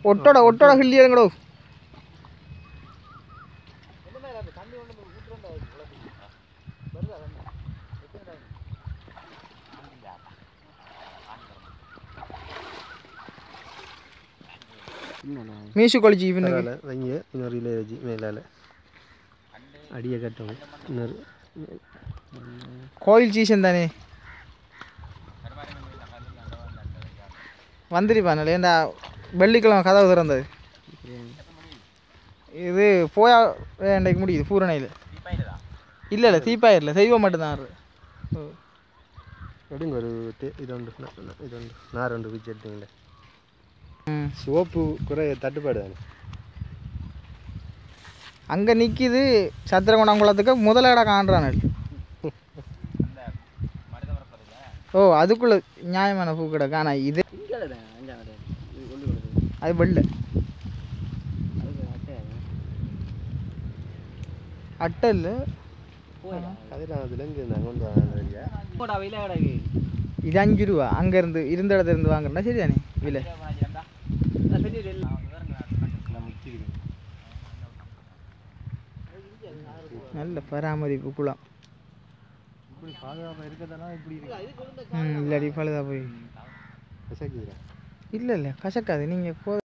ஒட்டோட ஒட்டோட கிள்ளி எடுங்கடோ மீசு கொளிச்சி இவனுக்கு மேலே வைங்க இன்னொரு இலைய வச்சு மேலால் அடியை கட்டணும் இன்னொரு கோயில் சீசன் தானே வந்துருப்பானே ஏண்டா வெள்ளிக்கிழமை கதவு திறந்தது இது போயா இன்றைக்கு முடியுது பூரணையில் இல்லை இல்லை தீப்பாயிரில் தெய்வம் மட்டும்தான் ஆடுறது. ஓ எடுங்க ஒரு தே- இதொண்டு ந- ந- இதொண்டு நார் ஒன்று பிச்சு எடுத்தீங்களே ம் சோப்பு குறை தட்டுப்பாடு தானே அங்கே நிற்கிது சத்திரகுணாங்குளத்துக்கு முதலிட காண்றானல் ஓ அதுக்குள்ள நியாயமான பூ கிடக்கு ஆனால் இது அது வெள்ளை அட்டை இல்லை அதெல்லாம் அதுலேருந்து இருந்தாங்க கொண்டு வாங்க இது அஞ்சு ரூபா அங்கேருந்து இருந்த இடத்துல இருந்து வாங்குறேன்னா சரிதானே விலை நல்ல பராமரிப்பு குளம் இப்படி பாதுகாப்பாக இருக்கிறதெல்லாம் இப்படி ம் இல்லாடி பழுதா போய் இருக்கு இல்லை இல்லை கசக்காது நீங்கள்